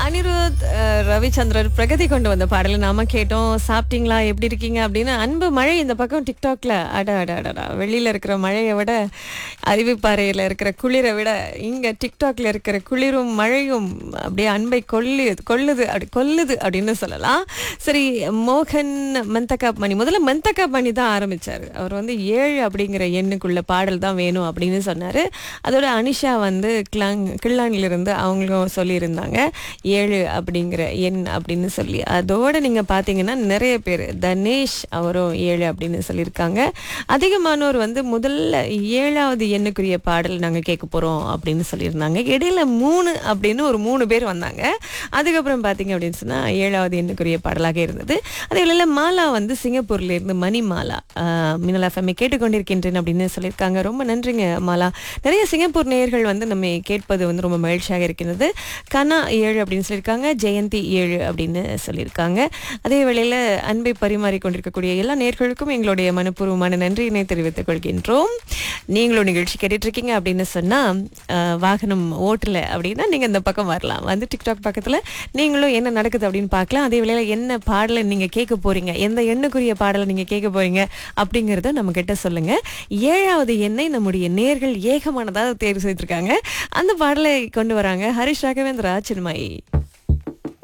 அனிருத் அஹ், ரவிச்சந்திரன் பிரகதி கொண்டு வந்த பாடலை நாம கேட்டோம் சாப்பிட்டீங்களா எப்படி இருக்கீங்க அப்படின்னு அன்பு மழை இந்த பக்கம் டிக்டாக்ல அட அட அடடா வெளியில இருக்கிற மழையை விட அருவிப்பாறையில இருக்கிற குளிரை விட இங்க டிக்டாக்ல இருக்கிற குளிரும் மழையும் அப்படியே அன்பை கொல்லு கொல்லுது அப்படி கொல்லுது அப்படின்னு சொல்லலாம் சரி மோகன் மந்தகா மணி முதல்ல மந்தகா மணி தான் ஆரம்பிச்சாரு அவர் வந்து ஏழு அப்படிங்கிற எண்ணுக்குள்ள பாடல் தான் வேணும் அப்படின்னு சொன்னாரு அதோட அனிஷா வந்து கிளாங் கிள்ளானிலிருந்து அவங்களும் சொல்லியிருந்தாங்க ஏழு அப்படிங்கிற எண் அப்படின்னு சொல்லி அதோட நீங்க பாத்தீங்கன்னா நிறைய பேர் தனேஷ் அவரும் ஏழு அப்படின்னு சொல்லியிருக்காங்க அதிகமானோர் வந்து முதல்ல ஏழாவது எண்ணுக்குரிய பாடல் நாங்க கேட்க போறோம் அப்படின்னு சொல்லியிருந்தாங்க இடையில மூணு அப்படின்னு ஒரு மூணு பேர் வந்தாங்க அதுக்கப்புறம் பாத்தீங்க அப்படின்னு சொன்னா ஏழாவது எண்ணுக்குரிய பாடலாக இருந்தது அதே வேளையில மாலா வந்து சிங்கப்பூர்ல இருந்து மணி மாலா ஆஹ் மின்னல் எஃப்எம்ஐ கேட்டுக்கொண்டிருக்கின்றேன் அப்படின்னு சொல்லியிருக்காங்க ரொம்ப நன்றிங்க மாலா நிறைய சிங்கப்பூர் நேயர்கள் வந்து நம்ம கேட்பது வந்து ரொம்ப மகிழ்ச்சியாக இருக்கிறது கனா ஏழு அப்படின்னு சொல்லியிருக்காங்க ஜெயந்தி ஏழு அப்படின்னு சொல்லியிருக்காங்க அதே வேளையில அன்பை பரிமாறிக் கொண்டிருக்கக்கூடிய எல்லா நேர்களுக்கும் எங்களுடைய மனப்பூர்வமான நன்றியினை தெரிவித்துக் கொள்கின்றோம் நீங்களும் நிகழ்ச்சி கேட்டுட்டு இருக்கீங்க அப்படின்னு சொன்னா ஆஹ், வாகனம் ஓட்டல அப்படின்னா நீங்க இந்த பக்கம் வரலாம் வந்து டிக்டாக் பக்கத்துல நீங்களும் என்ன நடக்குது அப்படின்னு பார்க்கலாம் அதே வேளையில என்ன பாடலை நீங்க கேட்க போறீங்க எந்த எண்ணுக்குரிய பாடலை நீங்க கேட்க போறீங்க அப்படிங்கறத நம்ம கிட்ட சொல்லுங்க ஏழாவது எண்ணை நம்முடைய நேர்கள் ஏகமானதாக தேர்வு செய்திருக்காங்க அந்த பாடலை கொண்டு வராங்க ஹரிஷ் ராகவேந்திரா சின்மயி